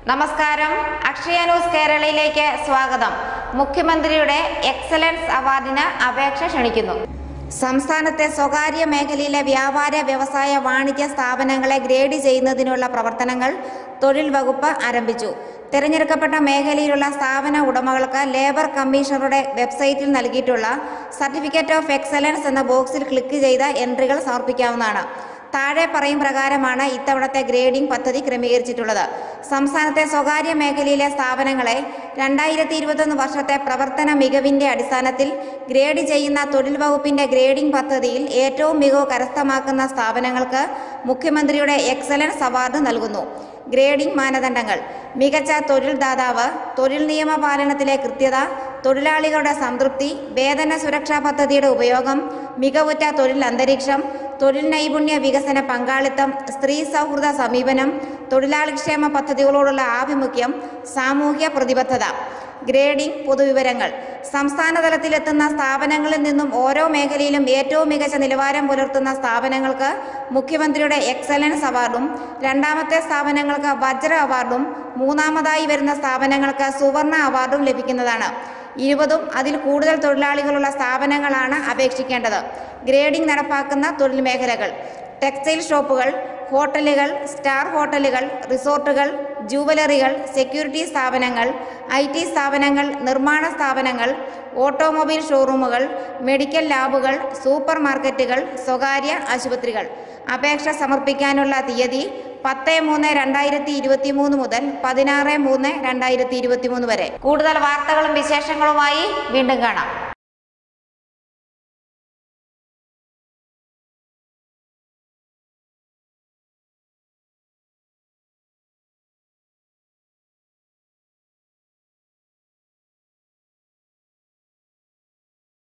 നമസ്കാരം അക്ഷയ ന്യൂസ് കേരളയിലേക്ക് സ്വാഗതം മുഖ്യമന്ത്രിയുടെ എക്സലൻസ് അവാർഡിന് അപേക്ഷ ക്ഷണിക്കുന്നു സംസ്ഥാനത്തെ സ്വകാര്യ മേഖലയിലെ വ്യാപാര വ്യവസായ വാണിജ്യ സ്ഥാപനങ്ങളെ ഗ്രേഡ് ചെയ്യുന്നതിനുള്ള പ്രവർത്തനങ്ങൾ തൊഴിൽ വകുപ്പ് ആരംഭിച്ചു തിരഞ്ഞെടുക്കപ്പെട്ട മേഖലയിലുള്ള സ്ഥാപന ഉടമകൾക്ക് ലേബർ കമ്മീഷണറുടെ വെബ്സൈറ്റിൽ നൽകിയിട്ടുള്ള സർട്ടിഫിക്കറ്റ് ഓഫ് എക്സലൻസ് എന്ന ബോക്സിൽ ക്ലിക്ക് ചെയ്ത എൻട്രികൾ സമർപ്പിക്കാവുന്നതാണ് താഴെ പറയും പ്രകാരമാണ് ഇത്തവണത്തെ ഗ്രേഡിംഗ് പദ്ധതി ക്രമീകരിച്ചിട്ടുള്ളത് സംസ്ഥാനത്തെ സ്വകാര്യ മേഖലയിലെ സ്ഥാപനങ്ങളെ രണ്ടായിരത്തി ഇരുപത്തൊന്ന് വർഷത്തെ പ്രവർത്തന മികവിന്റെ അടിസ്ഥാനത്തിൽ ഗ്രേഡ് ചെയ്യുന്ന തൊഴിൽ വകുപ്പിന്റെ ഗ്രേഡിംഗ് പദ്ധതിയിൽ ഏറ്റവും മികവ് കരസ്ഥമാക്കുന്ന സ്ഥാപനങ്ങൾക്ക് മുഖ്യമന്ത്രിയുടെ എക്സലൻസ് അവാർഡ് നൽകുന്നു ഗ്രേഡിംഗ് മാനദണ്ഡങ്ങൾ മികച്ച തൊഴിൽ ദാതാവ് തൊഴിൽ നിയമ പാലനത്തിലെ കൃത്യത തൊഴിലാളികളുടെ സംതൃപ്തി വേതന സുരക്ഷാ പദ്ധതിയുടെ ഉപയോഗം മികവുറ്റ തൊഴിൽ അന്തരീക്ഷം തൊഴിൽ നൈപുണ്യ വികസന പങ്കാളിത്തം സ്ത്രീ സൗഹൃദ സമീപനം തൊഴിലാളിക്ഷേമ പദ്ധതികളോടുള്ള ആഭിമുഖ്യം സാമൂഹ്യ പ്രതിബദ്ധത ഗ്രേഡിംഗ് പൊതുവിവരങ്ങൾ സംസ്ഥാന തലത്തിലെത്തുന്ന സ്ഥാപനങ്ങളിൽ നിന്നും ഓരോ മേഖലയിലും ഏറ്റവും മികച്ച നിലവാരം പുലർത്തുന്ന സ്ഥാപനങ്ങൾക്ക് മുഖ്യമന്ത്രിയുടെ എക്സലൻസ് അവാർഡും രണ്ടാമത്തെ സ്ഥാപനങ്ങൾക്ക് വജ്ര അവാർഡും മൂന്നാമതായി വരുന്ന സ്ഥാപനങ്ങൾക്ക് സുവർണ അവാർഡും ലഭിക്കുന്നതാണ് ഇരുപതും അതിൽ കൂടുതൽ തൊഴിലാളികളുള്ള സ്ഥാപനങ്ങളാണ് അപേക്ഷിക്കേണ്ടത് ഗ്രേഡിംഗ് നടപ്പാക്കുന്ന തൊഴിൽ മേഖലകൾ ടെക്സ്റ്റൈൽ ഷോപ്പുകൾ ഹോട്ടലുകൾ സ്റ്റാർ ഹോട്ടലുകൾ റിസോർട്ടുകൾ ജൂവലറികൾ സെക്യൂരിറ്റി സ്ഥാപനങ്ങൾ ഐ ടി സ്ഥാപനങ്ങൾ നിർമ്മാണ സ്ഥാപനങ്ങൾ ഓട്ടോമൊബൈൽ ഷോറൂമുകൾ മെഡിക്കൽ ലാബുകൾ സൂപ്പർ മാർക്കറ്റുകൾ സ്വകാര്യ ആശുപത്രികൾ അപേക്ഷ സമർപ്പിക്കാനുള്ള തീയതി പത്ത് മൂന്ന് രണ്ടായിരത്തി ഇരുപത്തി മൂന്ന് മുതൽ പതിനാറ് മൂന്ന് രണ്ടായിരത്തി ഇരുപത്തി മൂന്ന് വരെ കൂടുതൽ വാർത്തകളും വിശേഷങ്ങളുമായി വീണ്ടും കാണാം